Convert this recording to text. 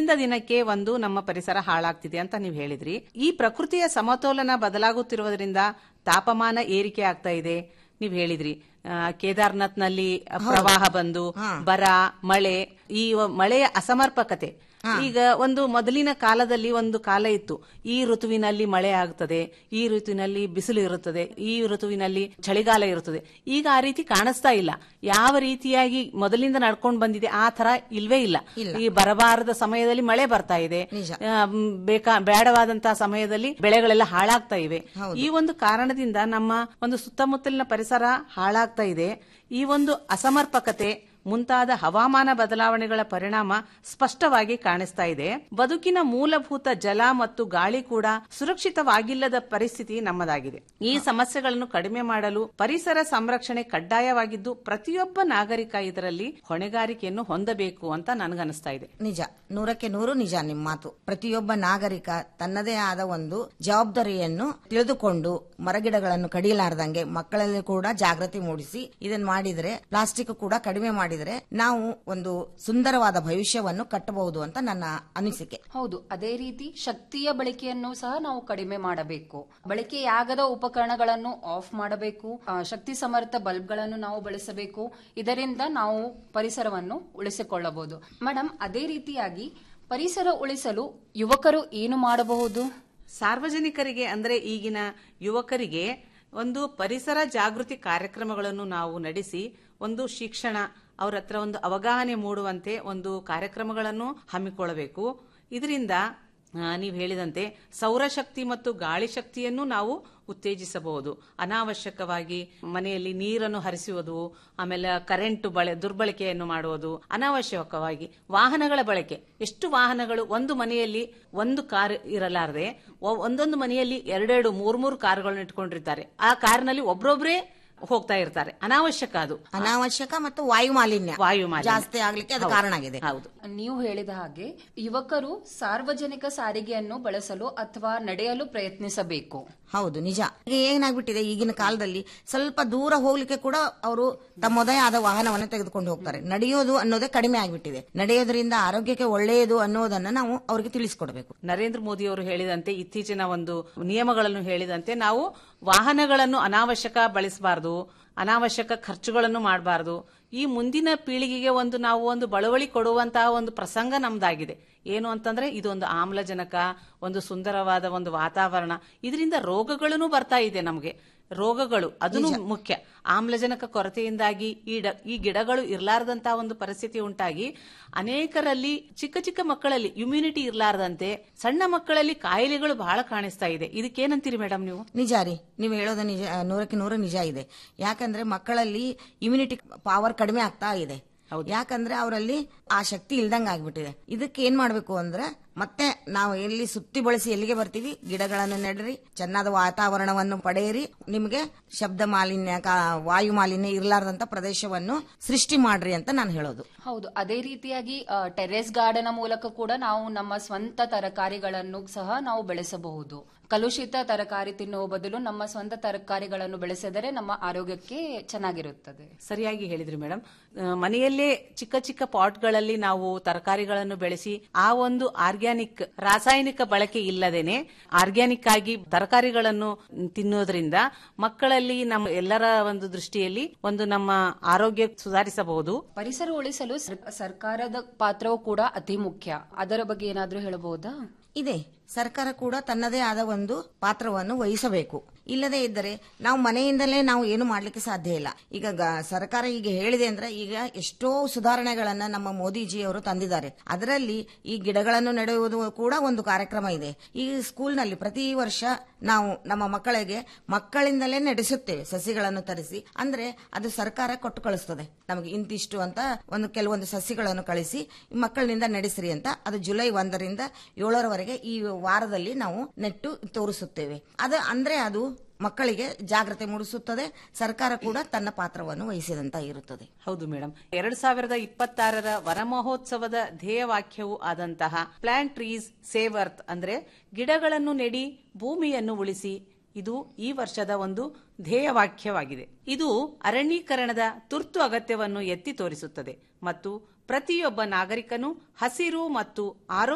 ದಿನದಿಂದ ದಿನಕ್ಕೆ ಒಂದು ನಮ್ಮ ಪರಿಸರ ಹಾಳಾಗ್ತಿದೆ ಅಂತ ನೀವು ಹೇಳಿದ್ರಿ ಈ ಪ್ರಕೃತಿಯ ಸಮತೋಲನ ಬದಲಾಗುತ್ತಿರುವುದರಿಂದ ತಾಪಮಾನ ಏರಿಕೆ ಆಗ್ತಾ ಇದೆ ನೀವು ಹೇಳಿದ್ರಿ ಆ, ಕೇದಾರ್ನಾಥ್ನಲ್ಲಿ ಪ್ರವಾಹ ಬಂದು ಬರ ಮಳೆ ಈ ವ- ಮಳೆಯ ಅಸಮರ್ಪಕತೆ ಈಗ ಒಂದು ಮೊದಲಿನ ಕಾಲದಲ್ಲಿ ಒಂದು ಕಾಲ ಇತ್ತು ಈ ಋತುವಿನಲ್ಲಿ ಮಳೆ ಆಗ್ತದೆ ಈ ಋತುವಿನಲ್ಲಿ ಬಿಸಿಲು ಇರುತ್ತದೆ ಈ ಋತುವಿನಲ್ಲಿ ಚಳಿಗಾಲ ಇರುತ್ತದೆ ಈಗ ಆ ರೀತಿ ಕಾಣಿಸ್ತಾ ಇಲ್ಲ ಯಾವ ರೀತಿಯಾಗಿ ಮೊದಲಿಂದ ನಡ್ಕೊಂಡು ಬಂದಿದೆ ಆ ತರ ಇಲ್ವೇ ಇಲ್ಲ ಈ ಬರಬಾರದ ಸಮಯದಲ್ಲಿ ಮಳೆ ಬರ್ತಾ ಇದೆ ಆ, ಮ್, ಬೇಕಾ ಬೇಡವಾದಂತಹ ಸಮಯದಲ್ಲಿ ಬೆಳೆಗಳೆಲ್ಲ ಹಾಳಾಗ್ತಾ ಇವೆ ಈ ಒಂದು ಕಾರಣದಿಂದ ನಮ್ಮ ಒಂದು ಸುತ್ತಮುತ್ತಲಿನ ಪರಿಸರ ಹಾಳಾಗ್ತಾ ಇದೆ ಈ ಒಂದು ಅಸಮರ್ಪಕತೆ ಮುಂತಾದ ಹವಾಮಾನ ಬದಲಾವಣೆಗಳ ಪರಿಣಾಮ ಸ್ಪಷ್ಟವಾಗಿ ಕಾಣಿಸ್ತಾ ಇದೆ ಬದುಕಿನ ಮೂಲಭೂತ ಜಲ ಮತ್ತು ಗಾಳಿ ಕೂಡ ಸುರಕ್ಷಿತವಾಗಿಲ್ಲದ ಪರಿಸ್ಥಿತಿ ನಮ್ಮದಾಗಿದೆ ಈ ಸಮಸ್ಯೆಗಳನ್ನು ಕಡಿಮೆ ಮಾಡಲು ಪರಿಸರ ಸಂರಕ್ಷಣೆ ಕಡ್ಡಾಯವಾಗಿದ್ದು ಪ್ರತಿಯೊಬ್ಬ ನಾಗರಿಕ ಇದರಲ್ಲಿ ಹೊಣೆಗಾರಿಕೆಯನ್ನು ಹೊಂದಬೇಕು ಅಂತ ನನಗನ್ನಿಸ್ತಾ ಇದೆ ನಿಜ ನೂರಕ್ಕೆ ನೂರು ನಿಜ ನಿಮ್ಮ ಮಾತು ಪ್ರತಿಯೊಬ್ಬ ನಾಗರಿಕ ತನ್ನದೇ ಆದ ಒಂದು ಜವಾಬ್ದಾರಿಯನ್ನು ತಿಳಿದುಕೊಂಡು ಮರಗಿಡಗಳನ್ನು ಕಡಿಯಲಾರ್ದಂಗೆ ಮಕ್ಕಳಲ್ಲಿ ಕೂಡ ಜಾಗೃತಿ ಮೂಡಿಸಿ ಇದನ್ನ ಮಾಡಿದ್ರೆ ಪ್ಲಾಸ್ಟಿಕ್ ಕೂಡ ಕಡಿಮೆ ಮಾಡಿದ್ರೆ ನಾವು ಒಂದು ಸುಂದರವಾದ ಭವಿಷ್ಯವನ್ನು ಕಟ್ಟಬಹುದು ಅಂತ ನನ್ನ ಅನಿಸಿಕೆ ಹೌದು ಅದೇ ರೀತಿ ಶಕ್ತಿಯ ಬಳಕೆಯನ್ನು ಸಹ ನಾವು ಕಡಿಮೆ ಮಾಡಬೇಕು ಬಳಕೆಯಾಗದ ಉಪಕರಣಗಳನ್ನು ಆಫ್ ಮಾಡಬೇಕು ಆ, ಶಕ್ತಿ ಸಮರ್ಥ ಬಲ್ಬ್ಗಳನ್ನು ನಾವು ಬಳಸಬೇಕು ಇದರಿಂದ ನಾವು ಪರಿಸರವನ್ನು ಉಳಿಸಿಕೊಳ್ಳಬಹುದು ಮೇಡಮ್ ಅದೇ ರೀತಿಯಾಗಿ ಪರಿಸರ ಉಳಿಸಲು ಯುವಕರು ಏನು ಮಾಡಬಹುದು ಸಾರ್ವಜನಿಕರಿಗೆ ಅಂದ್ರೆ ಈಗಿನ ಯುವಕರಿಗೆ ಒಂದು ಪರಿಸರ ಜಾಗೃತಿ ಕಾರ್ಯಕ್ರಮಗಳನ್ನು ನಾವು ನಡೆಸಿ ಒಂದು ಶಿಕ್ಷಣ ಅವರ ಹತ್ರ ಒಂದು ಅವಗಾಹನೆ ಮೂಡುವಂತೆ ಒಂದು ಕಾರ್ಯಕ್ರಮಗಳನ್ನು ಹಮ್ಮಿಕೊಳ್ಳಬೇಕು ಇದರಿಂದ ನೀವು ಹೇಳಿದಂತೆ ಸೌರಶಕ್ತಿ ಮತ್ತು ಗಾಳಿ ಶಕ್ತಿಯನ್ನು ನಾವು ಉತ್ತೇಜಿಸಬಹುದು ಅನಾವಶ್ಯಕವಾಗಿ ಮನೆಯಲ್ಲಿ ನೀರನ್ನು ಹರಿಸುವುದು ಆಮೇಲೆ ಕರೆಂಟ್ ಬಳೆ ದುರ್ಬಳಕೆಯನ್ನು ಮಾಡುವುದು ಅನಾವಶ್ಯಕವಾಗಿ ವಾಹನಗಳ ಬಳಕೆ ಎಷ್ಟು ವಾಹನಗಳು ಒಂದು ಮನೆಯಲ್ಲಿ ಒಂದು ಕಾರ್ ಇರಲಾರದೆ ಒ- ಒಂದೊಂದು ಮನೆಯಲ್ಲಿ ಎರಡೆರಡು ಮೂರ್ ಮೂರು ಕಾರುಗಳನ್ನು ಇಟ್ಕೊಂಡಿರ್ತಾರೆ ಆ ಕಾರ್ನಲ್ಲಿ ಒಬ್ರೊಬ್ರೇ ಹೋಗ್ತಾ ಇರ್ತಾರೆ ಅನಾವಶ್ಯಕ ಅದು ಅನಾವಶ್ಯಕ ಮತ್ತು ವಾಯು ಮಾಲಿನ್ಯ ವಾಯು ಮಾಲಿನ್ಯ. ಜಾಸ್ತಿ ಆಗ್ಲಿಕ್ಕೆ ಅದು ಕಾರಣ ಆಗಿದೆ ಹೌದು ನೀವು ಹೇಳಿದ ಹಾಗೆ ಯುವಕರು ಸಾರ್ವಜನಿಕ ಸಾರಿಗೆಯನ್ನು ಬಳಸಲು ಅಥವಾ ನಡೆಯಲು ಪ್ರಯತ್ನಿಸಬೇಕು ಹೌದು ನಿಜ ಈಗ ಏನಾಗ್ಬಿಟ್ಟಿದೆ ಈಗಿನ ಕಾಲದಲ್ಲಿ ಸ್ವಲ್ಪ ದೂರ ಹೋಗ್ಲಿಕ್ಕೆ ಕೂಡ ಅವರು ತಮ್ಮದೇ ಆದ ವಾಹನವನ್ನು ತೆಗೆದುಕೊಂಡು ಹೋಗ್ತಾರೆ ನಡೆಯೋದು ಅನ್ನೋದೇ ಕಡಿಮೆ ಆಗ್ಬಿಟ್ಟಿದೆ ನಡೆಯೋದ್ರಿಂದ ಆರೋಗ್ಯಕ್ಕೆ ಒಳ್ಳೆಯದು ಅನ್ನೋದನ್ನ ನಾವು ಅವರಿಗೆ ತಿಳಿಸ್ಕೊಡ್ಬೇಕು ನರೇಂದ್ರ ಮೋದಿ ಅವರು ಹೇಳಿದಂತೆ ಇತ್ತೀಚಿನ ಒಂದು ನಿಯಮಗಳನ್ನು ಹೇಳಿದಂತೆ ನಾವು ವಾಹನಗಳನ್ನು ಅನಾವಶ್ಯಕ ಬಳಸಬಾರದು ಅನಾವಶ್ಯಕ ಖರ್ಚುಗಳನ್ನು ಮಾಡಬಾರದು ಈ ಮುಂದಿನ ಪೀಳಿಗೆಗೆ ಒಂದು ನಾವು ಒಂದು ಬಳುವಳಿ ಕೊಡುವಂತಹ ಒಂದು ಪ್ರಸಂಗ ನಮ್ದಾಗಿದೆ ಏನು ಅಂತಂದ್ರೆ ಇದೊಂದು ಆಮ್ಲಜನಕ ಒಂದು ಸುಂದರವಾದ ಒಂದು ವಾತಾವರಣ ಇದರಿಂದ ರೋಗಗಳನ್ನು ಬರ್ತಾ ಇದೆ ನಮಗೆ ರೋಗಗಳು ಅದನ್ನು ಮುಖ್ಯ ಆಮ್ಲಜನಕ ಕೊರತೆಯಿಂದಾಗಿ ಈ ಡ- ಈ ಗಿಡಗಳು ಇರಲಾರದಂತಹ ಒಂದು ಪರಿಸ್ಥಿತಿ ಉಂಟಾಗಿ ಅನೇಕರಲ್ಲಿ ಚಿಕ್ಕ ಚಿಕ್ಕ ಮಕ್ಕಳಲ್ಲಿ ಇಮ್ಯುನಿಟಿ ಇರಲಾರದಂತೆ ಸಣ್ಣ ಮಕ್ಕಳಲ್ಲಿ ಕಾಯಿಲೆಗಳು ಬಹಳ ಕಾಣಿಸ್ತಾ ಇದೆ ಇದಕ್ಕೇನಂತೀರಿ ಮೇಡಮ್ ನೀವು ನಿಜ ರೀ ನೀವು ಹೇಳೋದು ನಿಜ ನೂರಕ್ಕೆ ನೂರು ನಿಜ ಇದೆ ಯಾಕಂದ್ರೆ ಮಕ್ಕಳಲ್ಲಿ ಇಮ್ಯುನಿಟಿ ಪವರ್ ಕಡಿಮೆ ಆಗ್ತಾ ಇದೆ ಯಾಕಂದ್ರೆ ಅವರಲ್ಲಿ ಆ ಶಕ್ತಿ ಇಲ್ದಂಗ ಆಗ್ಬಿಟ್ಟಿದೆ ಇದಕ್ಕೆ ಏನ್ ಮಾಡ್ಬೇಕು ಅಂದ್ರೆ ಮತ್ತೆ ನಾವು ಎಲ್ಲಿ ಸುತ್ತಿ ಬಳಸಿ ಎಲ್ಲಿಗೆ ಬರ್ತೀವಿ ಗಿಡಗಳನ್ನು ನೆಡ್ರಿ ಚೆನ್ನಾದ ವಾತಾವರಣವನ್ನು ಪಡೆಯಿರಿ ನಿಮಗೆ ಶಬ್ದ ಮಾಲಿನ್ಯ ಕಾ- ವಾಯು ಮಾಲಿನ್ಯ ಇರಲಾರ್ದಂತ ಪ್ರದೇಶವನ್ನು ಸೃಷ್ಟಿ ಮಾಡ್ರಿ ಅಂತ ನಾನು ಹೇಳೋದು ಹೌದು ಅದೇ ರೀತಿಯಾಗಿ ಆ, ಟೆರೆಸ್ ಗಾರ್ಡನ್ ಮೂಲಕ ಕೂಡ ನಾವು ನಮ್ಮ ಸ್ವಂತ ತರಕಾರಿಗಳನ್ನು ಸಹ ನಾವು ಬೆಳೆಸಬಹುದು ಕಲುಷಿತ ತರಕಾರಿ ತಿನ್ನುವ ಬದಲು ನಮ್ಮ ಸ್ವಂತ ತರಕಾರಿಗಳನ್ನು ಬೆಳೆಸಿದರೆ ನಮ್ಮ ಆರೋಗ್ಯಕ್ಕೆ ಚೆನ್ನಾಗಿರುತ್ತದೆ ಸರಿಯಾಗಿ ಹೇಳಿದ್ರಿ ಮೇಡಮ್ ಮನೆಯಲ್ಲೇ ಚಿಕ್ಕ ಚಿಕ್ಕ ಪಾಟ್ಗಳಲ್ಲಿ ನಾವು ತರಕಾರಿಗಳನ್ನು ಬೆಳೆಸಿ ಆ ಒಂದು ಆರ್ಗ್ಯಾನಿಕ್ ರಾಸಾಯನಿಕ ಬಳಕೆ ಇಲ್ಲದೇನೆ ಆರ್ಗ್ಯಾನಿಕ್ ಆಗಿ ತರಕಾರಿಗಳನ್ನು ತಿನ್ನೋದ್ರಿಂದ ಮಕ್ಕಳಲ್ಲಿ ನಮ್ಮ ಎಲ್ಲರ ಒಂದು ದೃಷ್ಟಿಯಲ್ಲಿ ಒಂದು ನಮ್ಮ ಆರೋಗ್ಯ ಸುಧಾರಿಸಬಹುದು ಪರಿಸರ ಉಳಿಸಲು ಸರ್- ಸರ್ಕಾರದ ಪಾತ್ರವೂ ಕೂಡ ಅತಿ ಮುಖ್ಯ ಅದರ ಬಗ್ಗೆ ಏನಾದ್ರೂ ಹೇಳಬಹುದಾ ಇದೆ ಸರ್ಕಾರ ಕೂಡ ತನ್ನದೇ ಆದ ಒಂದು ಪಾತ್ರವನ್ನು ವಹಿಸಬೇಕು ಇಲ್ಲದೇ ಇದ್ದರೆ ನಾವು ಮನೆಯಿಂದಲೇ ನಾವು ಏನು ಮಾಡ್ಲಿಕ್ಕೆ ಸಾಧ್ಯ ಇಲ್ಲ ಈಗ ಗ- ಸರ್ಕಾರ ಈಗ ಹೇಳಿದೆ ಅಂದ್ರೆ ಈಗ ಎಷ್ಟೋ ಸುಧಾರಣೆಗಳನ್ನ ನಮ್ಮ ಮೋದಿಜಿಯವರು ತಂದಿದ್ದಾರೆ ಅದರಲ್ಲಿ ಈ ಗಿಡಗಳನ್ನು ನೆಡುವುದು ಕೂಡ ಒಂದು ಕಾರ್ಯಕ್ರಮ ಇದೆ ಈ ಸ್ಕೂಲ್ನಲ್ಲಿ ಪ್ರತಿ ವರ್ಷ ನಾವು ನಮ್ಮ ಮಕ್ಕಳಿಗೆ ಮಕ್ಕಳಿಂದಲೇ ನಡೆಸುತ್ತೇವೆ ಸಸಿಗಳನ್ನು ತರಿಸಿ ಅಂದ್ರೆ ಅದು ಸರ್ಕಾರ ಕೊಟ್ಟು ಕಳಿಸ್ತದೆ ನಮಗೆ ಇಂತಿಷ್ಟು ಅಂತ ಒಂದು ಕೆಲವೊಂದು ಸಸಿಗಳನ್ನು ಕಳಿಸಿ ಈ ಮಕ್ಕಳಿನಿಂದ ನಡೆಸಿರಿ ಅಂತ ಅದು ಜುಲೈ ಒಂದರಿಂದ ಏಳರವರೆಗೆ ಈ ವಾರದಲ್ಲಿ ನಾವು ನೆಟ್ಟು ತೋರಿಸುತ್ತೇವೆ ಅದು ಅಂದ್ರೆ ಅದು ಮಕ್ಕಳಿಗೆ ಜಾಗ್ರತೆ ಮೂಡಿಸುತ್ತದೆ ಸರ್ಕಾರ ಕೂಡ ತನ್ನ ಪಾತ್ರವನ್ನು ವಹಿಸಿದಂತ ಇರುತ್ತದೆ ಹೌದು ಮೇಡಮ್ ಎರಡ್ ಸಾವಿರದ ಇಪ್ಪತ್ತಾರರ ವನ ಮಹೋತ್ಸವದ ಧ್ಯೇಯವಾಕ್ಯವೂ ಆದಂತಹ ಪ್ಲಾಂಟ್ ಟ್ರೀಸ್ ಸೇವ್ ಅರ್ತ್ ಅಂದ್ರೆ ಗಿಡಗಳನ್ನು ನೆಡಿ ಭೂಮಿಯನ್ನು ಉಳಿಸಿ ಇದು ಈ ವರ್ಷದ ಒಂದು ಧ್ಯೇಯವಾಕ್ಯವಾಗಿದೆ ಇದು ಅರಣ್ಯೀಕರಣದ ತುರ್ತು ಅಗತ್ಯವನ್ನು ಎತ್ತಿ ತೋರಿಸುತ್ತದೆ ಮತ್ತು ಪ್ರತಿಯೊಬ್ಬ ನಾಗರಿಕನು ಹಸಿರು ಮತ್ತು ಆರೋಗ್ಯ